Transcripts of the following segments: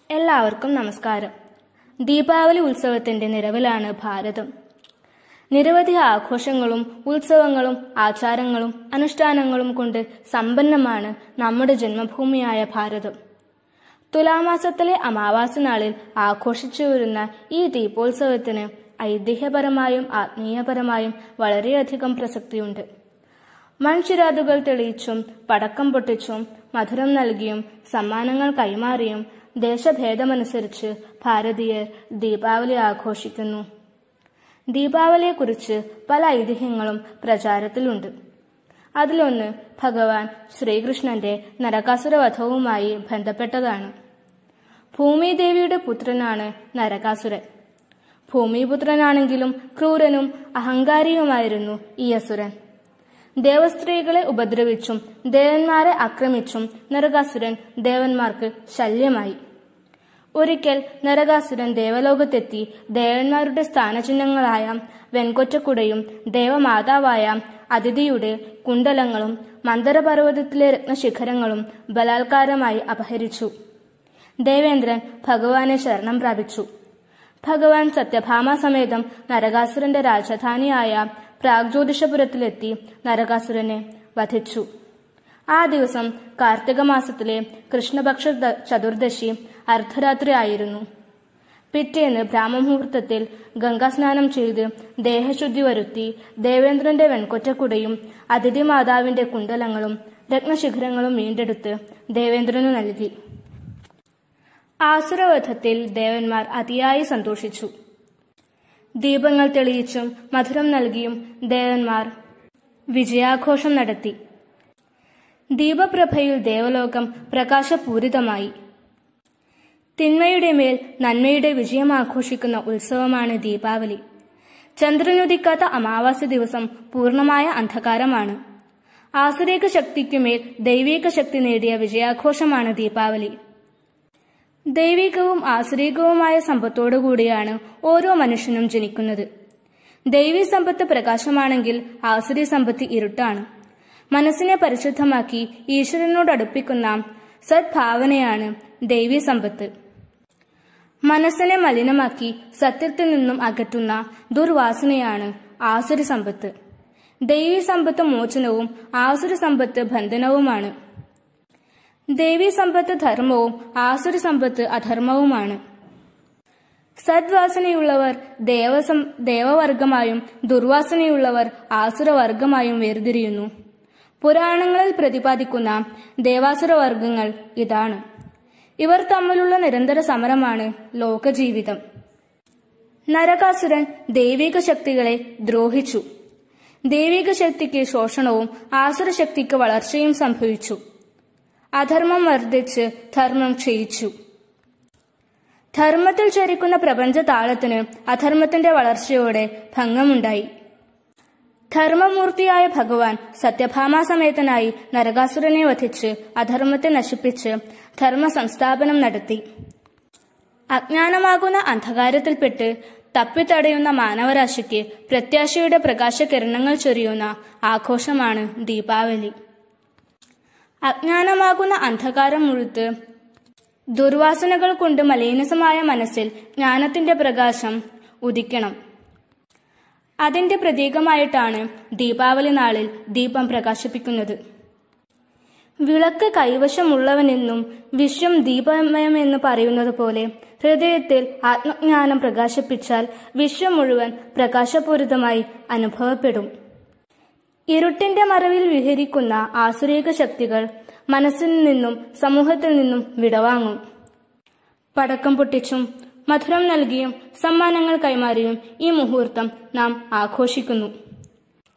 എല്ലാവർക്കും നമസ്കാരം ദീപാവലി ഉത്സവത്തിന്റെ നിറവിലാണ് ഭാരതം നിരവധി ആഘോഷങ്ങളും ഉത്സവങ്ങളും ആചാരങ്ങളും അനുഷ്ഠാനങ്ങളും കൊണ്ട് സമ്പന്നമാണ് നമ്മുടെ ജന്മഭൂമിയായ ഭാരതം തുലാമാസത്തിലെ അമാവാസി നാളിൽ ആഘോഷിച്ചു വരുന്ന ഈ ദീപോത്സവത്തിന് ഐതിഹ്യപരമായും ആത്മീയപരമായും വളരെയധികം പ്രസക്തിയുണ്ട് മൺചിരാതുകൾ തെളിയിച്ചും പടക്കം പൊട്ടിച്ചും മധുരം നൽകിയും സമ്മാനങ്ങൾ കൈമാറിയും ദേശഭേദമനുസരിച്ച് ഭാരതീയർ ദീപാവലി ആഘോഷിക്കുന്നു ദീപാവലിയെക്കുറിച്ച് പല ഐതിഹ്യങ്ങളും പ്രചാരത്തിലുണ്ട് അതിലൊന്ന് ഭഗവാൻ ശ്രീകൃഷ്ണന്റെ നരകാസുരവധവുമായി ബന്ധപ്പെട്ടതാണ് ഭൂമിദേവിയുടെ പുത്രനാണ് നരകാസുരൻ ഭൂമിപുത്രനാണെങ്കിലും ക്രൂരനും അഹങ്കാരിയുമായിരുന്നു ഈ അസുരൻ ദേവസ്ത്രീകളെ ഉപദ്രവിച്ചും ദേവന്മാരെ ആക്രമിച്ചും നരകാസുരൻ ദേവന്മാർക്ക് ശല്യമായി ഒരിക്കൽ നരകാസുരൻ ദേവലോകത്തെത്തി ദേവന്മാരുടെ സ്ഥാനചിഹ്നങ്ങളായ വെൺകൊറ്റക്കുടയും ദേവമാതാവായ അതിഥിയുടെ കുണ്ടലങ്ങളും മന്ദരപർവ്വതത്തിലെ രത്നശിഖരങ്ങളും ബലാത്കാരമായി അപഹരിച്ചു ദേവേന്ദ്രൻ ഭഗവാനെ ശരണം പ്രാപിച്ചു ഭഗവാൻ സത്യഭാമ സമേതം നരകാസുരന്റെ രാജധാനിയായ പ്രാഗ്ജ്യോതിഷപുരത്തിലെത്തി നരകാസുരനെ വധിച്ചു ആ ദിവസം കാർത്തിക മാസത്തിലെ കൃഷ്ണപക്ഷ ദ- ചതുർദശി അർദ്ധരാത്രി ആയിരുന്നു പിറ്റേന്ന് ബ്രാഹ്മമുഹൂർത്തത്തിൽ ഗംഗാസ്നാനം ചെയ്ത് ദേഹശുദ്ധി വരുത്തി ദേവേന്ദ്രന്റെ വെൺകൊറ്റക്കുടയും അതിഥി മാതാവിന്റെ കുണ്ടലങ്ങളും രത്നശിഖരങ്ങളും വീണ്ടെടുത്ത് ദേവേന്ദ്രനു നൽകി ആസുരവധത്തിൽ ദേവന്മാർ അതിയായി സന്തോഷിച്ചു ദീപങ്ങൾ തെളിയിച്ചും മധുരം നൽകിയും ദേവന്മാർ വിജയാഘോഷം നടത്തി ദീപപ്രഭയിൽ ദേവലോകം പ്രകാശപൂരിതമായി തിന്മയുടെ മേൽ നന്മയുടെ വിജയം ആഘോഷിക്കുന്ന ഉത്സവമാണ് ദീപാവലി ചന്ദ്രനുദിക്കാത്ത അമാവാസി ദിവസം പൂർണ്ണമായ അന്ധകാരമാണ് ആസുരേക ശക്തിക്കുമേൽ ദൈവീക ശക്തി നേടിയ വിജയാഘോഷമാണ് ദീപാവലി ദൈവികവും ആസുരീകവുമായ സമ്പത്തോടുകൂടിയാണ് ഓരോ മനുഷ്യനും ജനിക്കുന്നത് ദൈവീ സമ്പത്ത് പ്രകാശമാണെങ്കിൽ ആസുരി സമ്പത്ത് ഇരുട്ടാണ് മനസ്സിനെ പരിശുദ്ധമാക്കി ഈശ്വരനോട് അടുപ്പിക്കുന്ന സദ്ഭാവനയാണ് ദൈവീ സമ്പത്ത് മനസ്സിനെ മലിനമാക്കി സത്യത്തിൽ നിന്നും അകറ്റുന്ന ദുർവാസനയാണ് ആസുരി സമ്പത്ത് ദൈവീ സമ്പത്ത് മോചനവും ആസുരി സമ്പത്ത് ബന്ധനവുമാണ് ദേവീ സമ്പത്ത് ധർമ്മവും ആസുരി സമ്പത്ത് അധർമ്മവുമാണ് സദ്വാസനയുള്ളവർ ദേവസം ദേവവർഗമായും ദുർവാസനയുള്ളവർ ആസുരവർഗമായും വേർതിരിയുന്നു പുരാണങ്ങളിൽ പ്രതിപാദിക്കുന്ന ദേവാസുരവർഗങ്ങൾ ഇതാണ് ഇവർ തമ്മിലുള്ള നിരന്തര സമരമാണ് ലോകജീവിതം നരകാസുരൻ ദൈവിക ശക്തികളെ ദ്രോഹിച്ചു ദൈവിക ശക്തിക്ക് ശോഷണവും ആസുര ശക്തിക്ക് വളർച്ചയും സംഭവിച്ചു അധർമ്മം വർദ്ധിച്ച് ധർമ്മം ക്ഷയിച്ചു ധർമ്മത്തിൽ ചരിക്കുന്ന പ്രപഞ്ച താളത്തിന് അധർമ്മത്തിന്റെ വളർച്ചയോടെ ഭംഗമുണ്ടായി ധർമ്മമൂർത്തിയായ ഭഗവാൻ സത്യഭാമാസമേതനായി നരകാസുരനെ വധിച്ച് അധർമ്മത്തെ നശിപ്പിച്ച് ധർമ്മ സംസ്ഥാപനം നടത്തി അജ്ഞാനമാകുന്ന അന്ധകാരത്തിൽപ്പെട്ട് തപ്പിത്തടയുന്ന മാനവരാശിക്ക് പ്രത്യാശയുടെ പ്രകാശകിരണങ്ങൾ ചൊരിയുന്ന ആഘോഷമാണ് ദീപാവലി അജ്ഞാനമാകുന്ന അന്ധകാരം മുഴുത്ത് ദുർവാസനകൾ കൊണ്ട് മലീനസമായ മനസ്സിൽ ജ്ഞാനത്തിന്റെ പ്രകാശം ഉദിക്കണം അതിന്റെ പ്രതീകമായിട്ടാണ് ദീപാവലി നാളിൽ ദീപം പ്രകാശിപ്പിക്കുന്നത് വിളക്ക് കൈവശമുള്ളവനെന്നും വിശ്വം ദീപമയമെന്ന് പറയുന്നത് പോലെ ഹൃദയത്തിൽ ആത്മജ്ഞാനം പ്രകാശിപ്പിച്ചാൽ വിശ്വം മുഴുവൻ പ്രകാശപൂരിതമായി അനുഭവപ്പെടും ഇരുട്ടിന്റെ മറവിൽ വിഹരിക്കുന്ന ആസുരീക ശക്തികൾ മനസ്സിൽ നിന്നും സമൂഹത്തിൽ നിന്നും വിടവാങ്ങും പടക്കം പൊട്ടിച്ചും മധുരം നൽകിയും സമ്മാനങ്ങൾ കൈമാറിയും ഈ മുഹൂർത്തം നാം ആഘോഷിക്കുന്നു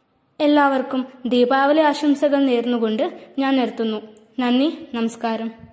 എല്ലാവർക്കും ദീപാവലി ആശംസകൾ നേർന്നുകൊണ്ട് ഞാൻ നിർത്തുന്നു നന്ദി നമസ്കാരം